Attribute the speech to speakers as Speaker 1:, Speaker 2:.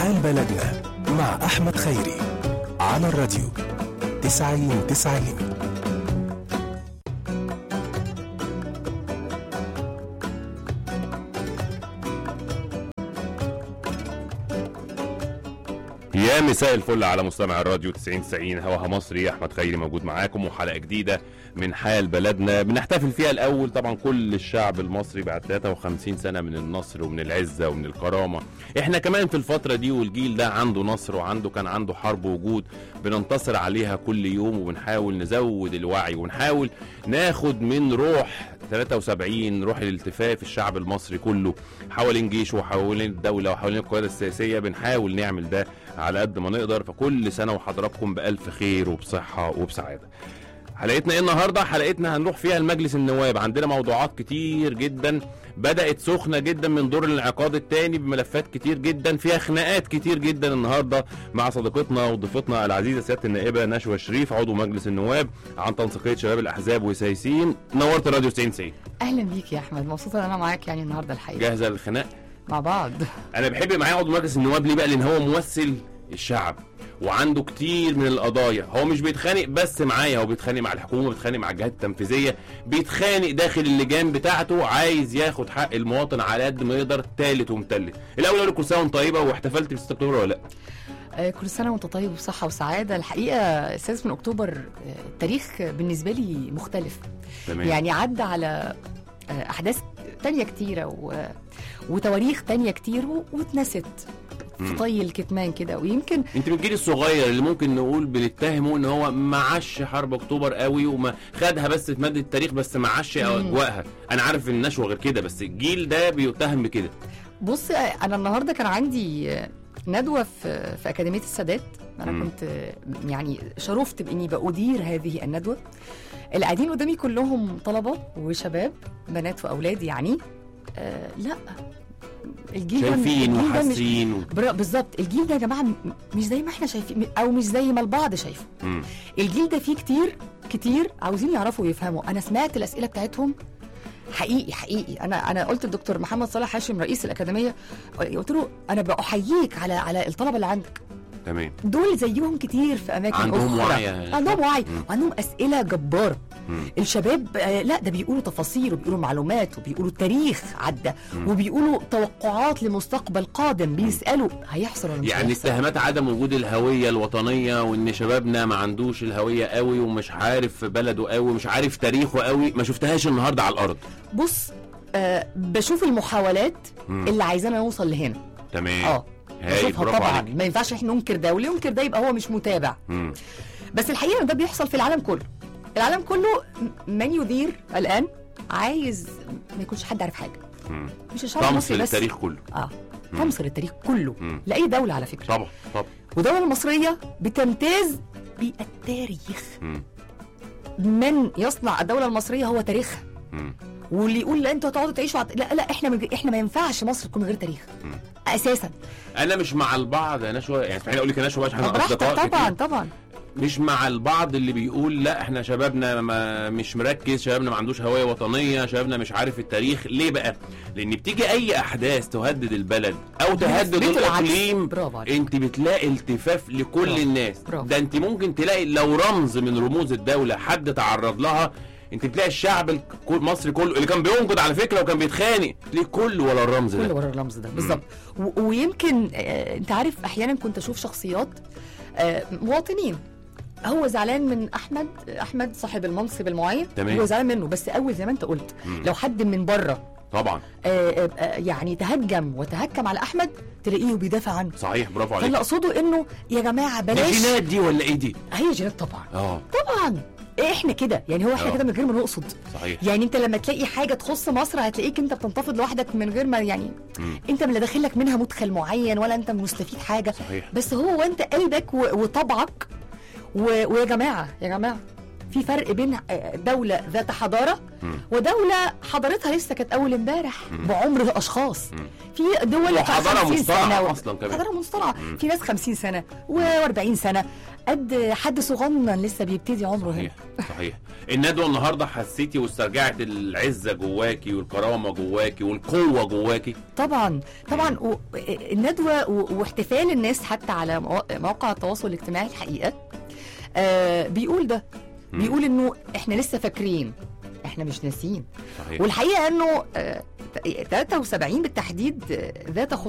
Speaker 1: حال بلدنا مع أحمد خيري على الراديو تسعين تسعين
Speaker 2: يا مساء الفل على مستمع الراديو 90 90 هواها مصري احمد خيري موجود معاكم وحلقه جديده من حال بلدنا بنحتفل فيها الاول طبعا كل الشعب المصري بعد 53 سنه من النصر ومن العزه ومن الكرامه احنا كمان في الفتره دي والجيل ده عنده نصر وعنده كان عنده حرب وجود بننتصر عليها كل يوم وبنحاول نزود الوعي ونحاول ناخد من روح 73 روح الالتفاف الشعب المصري كله حوالين جيشه وحوالين الدوله وحوالين القياده السياسيه بنحاول نعمل ده على قد ما نقدر فكل سنه وحضراتكم بالف خير وبصحه وبسعاده حلقتنا ايه النهارده حلقتنا هنروح فيها لمجلس النواب عندنا موضوعات كتير جدا بدات سخنه جدا من دور الانعقاد الثاني بملفات كتير جدا فيها خناقات كتير جدا النهارده مع صديقتنا وضيفتنا العزيزه سياده النائبه نشوى شريف عضو مجلس النواب عن تنسيقيه شباب الاحزاب وسياسيين نورت الراديو 90 90
Speaker 3: اهلا بيك يا احمد مبسوطه ان انا معاك يعني النهارده الحقيقه
Speaker 2: جاهزه للخناق
Speaker 3: مع بعض
Speaker 2: انا بحب معايا عضو مجلس النواب ليه بقى لان هو ممثل الشعب وعنده كتير من القضايا هو مش بيتخانق بس معايا هو بيتخانق مع الحكومه بيتخانق مع الجهات التنفيذيه بيتخانق داخل اللجان بتاعته عايز ياخد حق المواطن على قد ما يقدر تالت ومتلت الاول اقول لك كل سنه وانت طيبه واحتفلت ب 6 اكتوبر ولا لا
Speaker 3: آه، كل سنه وانت طيب وبصحه وسعاده الحقيقه السادس من اكتوبر آه، التاريخ بالنسبه لي مختلف
Speaker 2: تمام
Speaker 3: يعني عدى على آه، احداث تانية كتيره و... وتواريخ تانية كتير و... واتنست في
Speaker 2: مم.
Speaker 3: طي الكتمان كده ويمكن
Speaker 2: انت من الجيل الصغير اللي ممكن نقول بنتهمه ان هو ما عاش حرب اكتوبر قوي وما خدها بس في ماده التاريخ بس ما عاش
Speaker 3: مم.
Speaker 2: اجواءها انا عارف ان النشوه غير كده بس الجيل ده بيتهم بكده
Speaker 3: بص آه، انا النهارده كان عندي آه، ندوه في في اكاديميه السادات انا
Speaker 2: مم.
Speaker 3: كنت آه، يعني شرفت باني بادير هذه الندوه اللي قاعدين قدامي كلهم طلبه وشباب بنات واولاد يعني آه لا الجيل ده
Speaker 2: شايفين
Speaker 3: الجيل ده مش
Speaker 2: وحاسين و...
Speaker 3: برا- بالظبط الجيل ده يا جماعه م- مش زي ما احنا شايفين او مش زي ما البعض شايفه
Speaker 2: مم.
Speaker 3: الجيل ده فيه كتير كتير عاوزين يعرفوا ويفهموا انا سمعت الاسئله بتاعتهم حقيقي حقيقي انا انا قلت للدكتور محمد صلاح هاشم رئيس الاكاديميه قلت له انا بأحييك على على الطلبه اللي عندك
Speaker 2: تمام
Speaker 3: دول زيهم كتير في اماكن
Speaker 2: عندهم
Speaker 3: اخرى
Speaker 2: وعي.
Speaker 3: عندهم وعي
Speaker 2: مم.
Speaker 3: وعندهم اسئله جباره
Speaker 2: مم.
Speaker 3: الشباب آه، لا ده بيقولوا تفاصيل وبيقولوا معلومات وبيقولوا تاريخ عدى
Speaker 2: مم.
Speaker 3: وبيقولوا توقعات لمستقبل قادم بيسالوا هيحصل ولا مش
Speaker 2: يعني
Speaker 3: هيحصل
Speaker 2: اتهامات عدم وجود الهويه الوطنيه وان شبابنا ما عندوش الهويه قوي ومش عارف بلده قوي ومش عارف تاريخه قوي ما شفتهاش النهارده على الارض
Speaker 3: بص آه بشوف المحاولات
Speaker 2: مم.
Speaker 3: اللي عايزانا نوصل لهنا
Speaker 2: تمام
Speaker 3: اه
Speaker 2: هايل
Speaker 3: بشوفها
Speaker 2: برافو
Speaker 3: طبعا
Speaker 2: عليك
Speaker 3: ما ينفعش احنا ننكر ده واللي ينكر ده يبقى هو مش متابع
Speaker 2: مم.
Speaker 3: بس الحقيقه إن ده بيحصل في العالم كله العالم كله م- من يدير الان عايز ما يكونش حد عارف حاجه
Speaker 2: مم.
Speaker 3: مش الشعب
Speaker 2: طمس
Speaker 3: المصري بس
Speaker 2: للتاريخ كله
Speaker 3: اه
Speaker 2: مم.
Speaker 3: طمس للتاريخ كله
Speaker 2: مم.
Speaker 3: لاي دوله على فكره
Speaker 2: طبعا طبعا
Speaker 3: والدوله المصريه بتمتاز بالتاريخ
Speaker 2: مم.
Speaker 3: من يصنع الدوله المصريه هو تاريخها
Speaker 2: مم.
Speaker 3: واللي يقول لا انتوا هتقعدوا تعيشوا عط... لا لا احنا من... احنا ما ينفعش مصر تكون من غير تاريخ
Speaker 2: مم.
Speaker 3: اساسا
Speaker 2: انا مش مع البعض يا نشوى يعني اسمحي لي اقول لك يا نشوى عشان احنا
Speaker 3: براحتك
Speaker 2: اصدقاء
Speaker 3: طبعا
Speaker 2: كتير.
Speaker 3: طبعا
Speaker 2: مش مع البعض اللي بيقول لا احنا شبابنا ما مش مركز شبابنا ما عندوش هويه وطنيه شبابنا مش عارف التاريخ ليه بقى لان بتيجي اي احداث تهدد البلد او تهدد
Speaker 3: بيثبتوا العكس.
Speaker 2: الاقليم
Speaker 3: برافو عليك
Speaker 2: انت بتلاقي التفاف لكل
Speaker 3: برافو.
Speaker 2: الناس
Speaker 3: برافو.
Speaker 2: ده انت ممكن تلاقي لو رمز من رموز الدوله حد تعرض لها انت بتلاقي الشعب الك- كل- المصري كله اللي كان بينقد على فكره وكان بيتخانق تلاقيه كله ولا الرمز
Speaker 3: كل
Speaker 2: ده
Speaker 3: ورا اللمز ده بالظبط و- ويمكن آه انت عارف احيانا كنت اشوف شخصيات آه مواطنين هو زعلان من احمد احمد صاحب المنصب المعين
Speaker 2: تمام.
Speaker 3: هو زعلان منه بس اول زي ما انت قلت
Speaker 2: مم.
Speaker 3: لو حد من بره
Speaker 2: طبعا
Speaker 3: آه آه آه، يعني تهجم وتهكم على احمد تلاقيه بيدافع عنه
Speaker 2: صحيح برافو
Speaker 3: فاللي
Speaker 2: عليك
Speaker 3: اقصده انه يا جماعه
Speaker 2: دي
Speaker 3: بلاش
Speaker 2: جينات دي ولا ايه دي
Speaker 3: هي جينات طبعا
Speaker 2: اه
Speaker 3: طبعا إيه احنا كده يعني هو احنا
Speaker 2: آه.
Speaker 3: كده من غير ما نقصد
Speaker 2: صحيح
Speaker 3: يعني انت لما تلاقي حاجه تخص مصر هتلاقيك انت بتنتفض لوحدك من غير ما يعني
Speaker 2: مم.
Speaker 3: انت من لا داخل لك منها مدخل معين ولا انت مستفيد حاجه
Speaker 2: صحيح
Speaker 3: بس هو انت قلبك و- وطبعك و... ويا جماعه يا جماعه في فرق بين آه، دوله ذات حضاره
Speaker 2: مم.
Speaker 3: ودوله حضارتها لسه كانت اول امبارح
Speaker 2: مم.
Speaker 3: بعمر اشخاص
Speaker 2: مم.
Speaker 3: في دول
Speaker 2: وحضارة
Speaker 3: 50
Speaker 2: مصطنعة
Speaker 3: سنة و-
Speaker 2: أصلاً كمان.
Speaker 3: حضاره مصطنعه
Speaker 2: مم.
Speaker 3: في ناس 50 سنه و40 سنه قد حد صغنن لسه بيبتدي عمره هنا
Speaker 2: صحيح صحيح الندوه النهارده حسيتي واسترجعت العزه جواكي والكرامه جواكي والقوه جواكي
Speaker 3: طبعا طبعا و- الندوه و- واحتفال الناس حتى على موا- مواقع التواصل الاجتماعي الحقيقه آه بيقول ده
Speaker 2: مم.
Speaker 3: بيقول انه احنا لسه فاكرين احنا مش ناسيين
Speaker 2: صحيح
Speaker 3: والحقيقه انه آه 73 بالتحديد آه، ذات